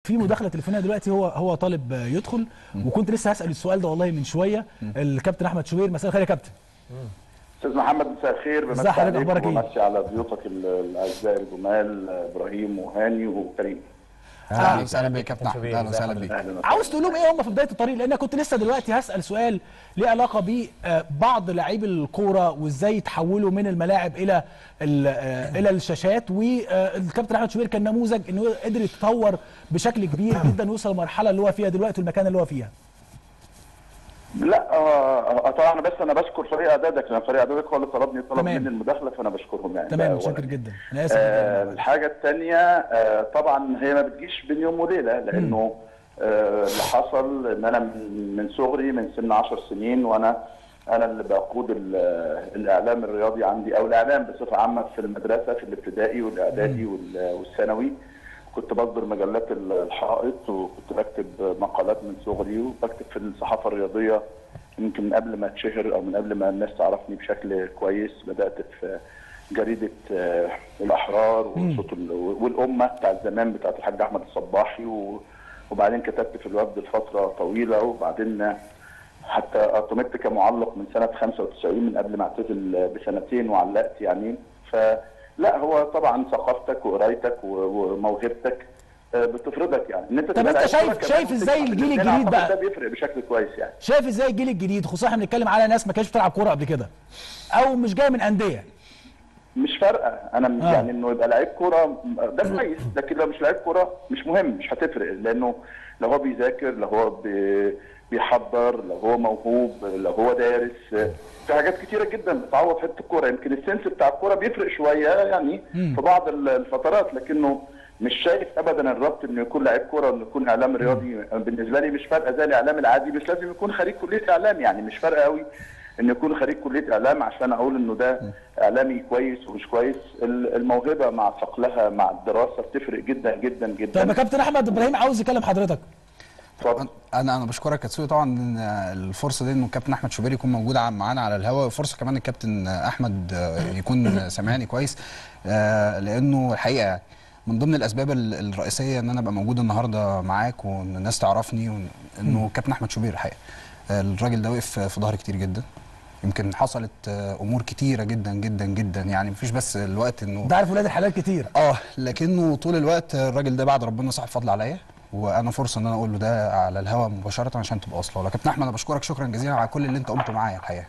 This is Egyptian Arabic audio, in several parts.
في مداخله تليفونيه دلوقتي هو هو طالب آه، يدخل وكنت لسه هسال السؤال ده والله من شويه الكابتن احمد شوبير مساء الخير يا كابتن استاذ محمد مساء الخير بمسي ازي حضرتك؟ عليك أخبارك إيه؟ وبمسي على ضيوفك ال- الاعزاء الجمال ابراهيم وهاني وكريم اهلا وسهلا بك يا كابتن احمد شوبير، اهلا وسهلا ازي بك اهلا وسهلا عاوز تقول لهم ايه هم في بدايه الطريق لان أنا كنت لسه دلوقتي هسال سؤال ليه علاقه ببعض لاعبي الكوره وازاي يتحولوا من الملاعب الى ال- آه، الى الشاشات والكابتن احمد شوبير كان نموذج انه قدر يتطور بشكل كبير جدا ويوصل للمرحله اللي هو فيها دلوقتي والمكان اللي هو فيها لا آه آه، طبعا بس انا بشكر فريق اعدادك لان فريق اعدادك هو اللي طلبني طلب تمام. مني المداخله فانا بشكرهم يعني تمام ده متشكر أولاً. جدا انا اسف آه جداً. الحاجه الثانيه آه طبعا هي ما بتجيش بين يوم وليله لانه آه اللي حصل ان انا من من صغري من سن 10 سنين وانا انا اللي بقود ال- الاعلام الرياضي عندي او الاعلام بصفه عامه في المدرسه في الابتدائي والاعدادي وال- والثانوي كنت بصدر مجلات الحائط وكنت بكتب مقالات من صغري وبكتب في الصحافه الرياضيه يمكن من قبل ما اتشهر او من قبل ما الناس تعرفني بشكل كويس بدات في جريده آه، الاحرار وصوت ال- والامه بتاع زمان بتاعت الحاج احمد الصباحي و- وبعدين كتبت في الوفد لفتره طويله وبعدين حتى اعتمدت كمعلق من سنه 95 من قبل ما اعتزل بسنتين وعلقت يعني فلا هو طبعا ثقافتك وقرايتك و- وموهبتك آه، بتفرضك يعني ان انت طب تبقى انت لعيب شايف- كورة كمان شايف ازاي وتكسب. الجيل الاتنين الجديد أعتقد بقى؟ ده بيفرق بشكل كويس يعني شايف ازاي الجيل الجديد خصوصا احنا بنتكلم على ناس ما كانتش بتلعب كوره قبل كده او مش جايه من انديه مش فارقه انا مش آه. يعني انه يبقى لعيب كوره ده كويس لكن لو مش لعيب كوره مش مهم مش هتفرق لانه لو هو بيذاكر لو هو بي- بيحضر لو هو موهوب لو هو دارس في حاجات كتيره جدا بتعوض حته الكوره يمكن السنس بتاع الكوره بيفرق شويه يعني في بعض ال- الفترات لكنه مش شايف ابدا الربط انه يكون لعيب كوره انه يكون اعلام رياضي بالنسبه لي مش فارقه زي الاعلام العادي بس لازم يكون خريج كليه اعلام يعني مش فارقه قوي انه يكون خريج كليه اعلام عشان اقول انه ده اعلامي كويس ومش كويس ال- الموهبه مع ثقلها مع الدراسه بتفرق جدا جدا طيب يا جدا كابتن احمد ابراهيم عاوز يكلم حضرتك اتفضل انا انا بشكرك يا تسوي طبعا إن الفرصه دي انه الكابتن احمد شوبير يكون موجود ع- معانا على الهواء وفرصه كمان الكابتن احمد آه، يكون سامعني كويس آه، لانه الحقيقه يعني من ضمن الاسباب ال- الرئيسيه ان انا ابقى موجود النهارده معاك وان الناس تعرفني وإن- انه الكابتن احمد شوبير الحقيقه آه، الراجل ده وقف في ظهري كتير جدا يمكن حصلت آه، امور كتيره جدا جدا جدا يعني مفيش بس الوقت انه انت عارف ولاد الحلال كتير اه لكنه طول الوقت الراجل ده بعد ربنا صاحب فضل عليا وانا فرصه ان انا اقول له ده على الهوا مباشره عشان تبقى واصله له كابتن احمد انا بشكرك شكرا جزيلا على كل اللي انت قلته معايا الحقيقه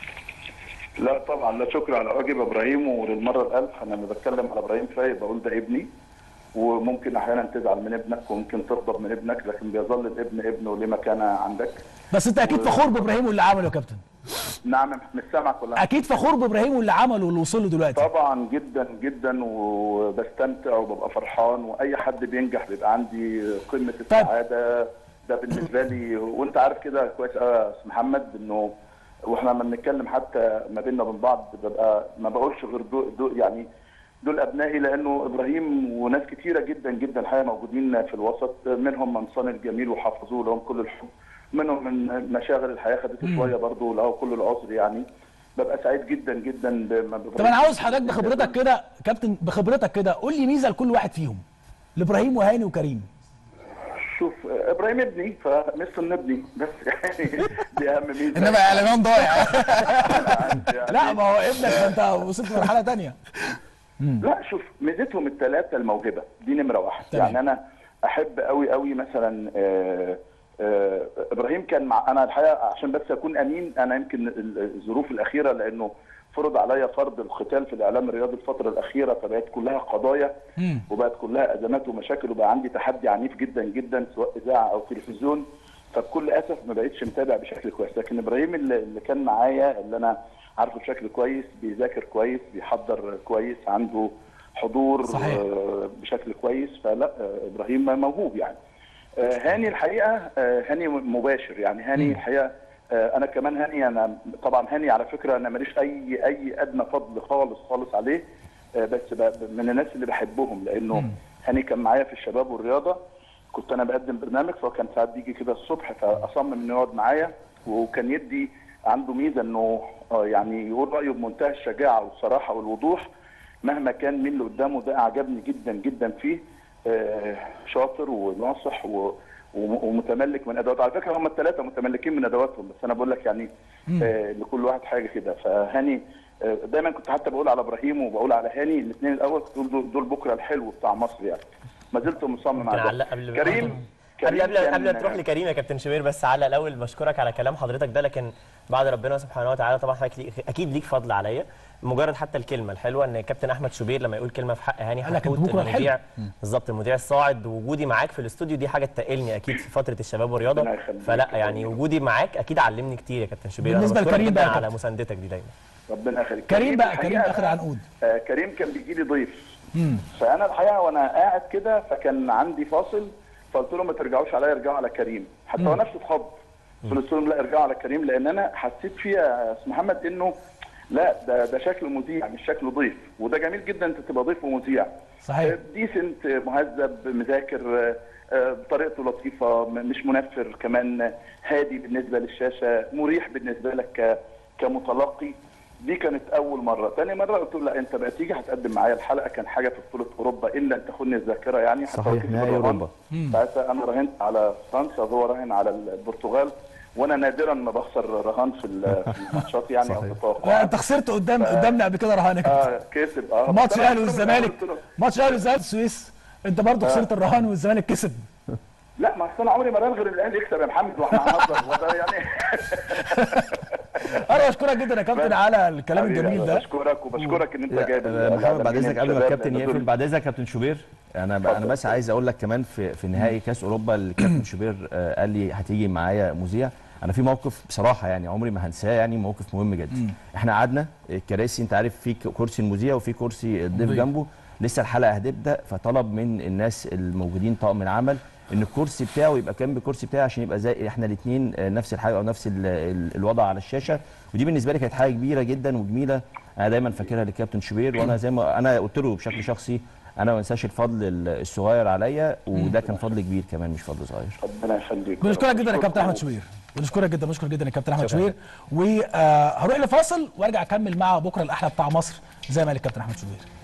لا طبعا لا شكر على واجب ابراهيم وللمره الالف انا لما بتكلم على ابراهيم فايق بقول ده ابني وممكن احيانا تزعل من ابنك وممكن تغضب من ابنك لكن بيظل الابن ابنه ليه مكانه عندك بس انت اكيد فخور بابراهيم واللي عمله يا كابتن نعم مش سامعك ولا اكيد فخور بابراهيم واللي عمله واللي وصل له دلوقتي طبعا جدا جدا وبستمتع وببقى فرحان واي حد بينجح بيبقى عندي قمه السعاده ده بالنسبه لي وانت عارف كده كويس قوي يا استاذ محمد انه واحنا لما بنتكلم حتى ما بيننا وبين بعض ببقى ما بقولش غير دو دو يعني دول ابنائي لانه ابراهيم وناس كتيره جدا جدا الحقيقه موجودين في الوسط منهم من صان الجميل وحافظوه لهم كل الحب منهم من مشاغل الحياه خدته شويه برضه له كل العذر يعني ببقى سعيد جدا جدا بما طب انا عاوز حضرتك بخبرتك كده كابتن بخبرتك كده قول لي ميزه لكل واحد فيهم لابراهيم وهاني وكريم شوف ابراهيم ابني فمثل ان ابني بس يعني دي اهم ميزه انما اعلانات ضايع يعني لا ما هو ابنك ده انت وصلت لمرحله ثانيه لا شوف ميزتهم الثلاثه الموهبه دي نمره واحد تمام. يعني انا احب قوي قوي مثلا آه آه ابراهيم كان مع انا الحقيقه عشان بس اكون امين انا يمكن ال- الظروف الاخيره لانه فرض عليا فرض القتال في الاعلام الرياضي الفتره الاخيره فبقت كلها قضايا مم. وبقت كلها ازمات ومشاكل وبقى عندي تحدي عنيف جدا جدا سواء اذاعه او تلفزيون فبكل اسف ما بقتش متابع بشكل كويس لكن ابراهيم اللي اللي كان معايا اللي انا عارفه بشكل كويس بيذاكر كويس بيحضر كويس عنده حضور صحيح. آه، بشكل كويس فلا آه، ابراهيم موهوب يعني آه، هاني الحقيقه آه، هاني مباشر يعني هاني الحقيقه آه، انا كمان هاني انا طبعا هاني على فكره انا ماليش اي اي ادنى فضل خالص خالص عليه آه، بس ب- من الناس اللي بحبهم لانه هاني كان معايا في الشباب والرياضه كنت انا بقدم برنامج فكان ساعات بيجي كده الصبح فاصمم انه يقعد معايا وكان يدي عنده ميزه انه آه، يعني يقول رايه بمنتهى الشجاعه والصراحه والوضوح مهما كان مين اللي قدامه ده اعجبني جدا جدا فيه آه، شاطر وناصح و- وم- ومتملك من ادواته على فكره هم الثلاثه متملكين من ادواتهم بس انا بقول لك يعني آه، لكل واحد حاجه كده فهاني آه، دايما كنت حتى بقول على ابراهيم وبقول على هاني الاثنين الاول كنت بقول دول- دول بكره الحلو بتاع مصر يعني ما زلت مصمم ممكن على ده. أعلق قبل- كريم قبل قبل كان- قبل ما تروح لكريم يا كابتن شوبير بس على الاول بشكرك على كلام حضرتك ده لكن بعد ربنا سبحانه وتعالى طبعا حضرتك ليك- اكيد ليك فضل عليا مجرد حتى الكلمه الحلوه ان كابتن احمد شوبير لما يقول كلمه في حق هاني قال لك حتحوت بكرة الحلو. المذيع بالظبط المذيع الصاعد وجودي معاك في الاستوديو دي حاجه تقلني اكيد في فتره الشباب والرياضه ربنا يخليك. فلا يعني وجودي معاك اكيد علمني كتير يا كابتن شوبير بالنسبة أنا بشكرك لكريم جداً بقى يا على كابتن. مساندتك دي دايما ربنا يخليك كريم بقى الحقيقة كريم اخر عنقود آه، كريم كان بيجي لي ضيف فانا الحقيقه وانا قاعد كده فكان عندي فاصل فقلت لهم ما ترجعوش عليا ارجعوا على كريم حتى هو نفسه اتخض قلت لهم لا ارجعوا على كريم لان انا حسيت فيها يا استاذ محمد انه لا ده ده شكل مذيع مش شكل ضيف وده جميل جدا انت تبقى ضيف ومذيع صحيح ديسنت مهذب مذاكر آه، آه، طريقته لطيفه م- مش منفر كمان آه، هادي بالنسبه للشاشه مريح بالنسبه لك ك- كمتلقي دي كانت اول مره تاني مره قلت له لا انت بقى تيجي هتقدم معايا الحلقه كان حاجه في بطوله اوروبا الا ان تاخدني الذاكره يعني حتى صحيح، وكيل نهائي الرهان. أوروبا. ساعتها انا راهنت على فرنسا وهو راهن على البرتغال وانا نادرا ما بخسر رهان في ال- في الماتشات يعني او في لا التوقعات انت خسرت قدام قدامنا قبل كده رهان يا كابتن. اه كسب اه ماتش بس أنا الاهلي قلت له- والزمالك قلت له- ماتش الاهلي والزمالك في السويس انت برضه خسرت الرهان والزمالك كسب لا ما أصل انا عمري ما ران غير الاهلي يكسب يا محمد واحنا هنهزر وده يعني انا بشكرك جدا يا كابتن على الكلام حبيبي، الجميل أنا ده بشكرك وبشكرك ان انت لا، جايب آه، محمد بعد الأدمين اذنك قبل ما الشباب الكابتن لأن يقفل دول- بعد اذنك يا كابتن شوبير انا ب- انا اتفضل. بس عايز اقول لك كمان في في نهائي كاس اوروبا الكابتن شوبير آه، قال لي هتيجي معايا مذيع انا في موقف بصراحه يعني عمري ما هنساه يعني موقف مهم جدا احنا قعدنا الكراسي انت عارف في ك- كرسي المذيع وفي كرسي الضيف ضيف. جنبه لسه الحلقه هتبدا فطلب من الناس الموجودين طاقم العمل ان الكرسي بتاعه يبقى جنب الكرسي بتاعي عشان يبقى زي احنا الاثنين نفس الحاجه او نفس ال ال الوضع على الشاشه ودي بالنسبه لي كانت حاجه كبيره جدا وجميله انا دايما فاكرها للكابتن شوبير وانا زي ما انا قلت له بشكل شخصي انا ما انساش الفضل ال- الصغير عليا وده كان فضل كبير كمان مش فضل صغير ربنا يخليك بنشكرك جدا يا كابتن احمد شوبير بنشكرك جدا بنشكر جدا يا كابتن احمد شوبير وهروح لفاصل وارجع اكمل مع بكره الاحلى بتاع مصر زي ما قال الكابتن احمد شوبير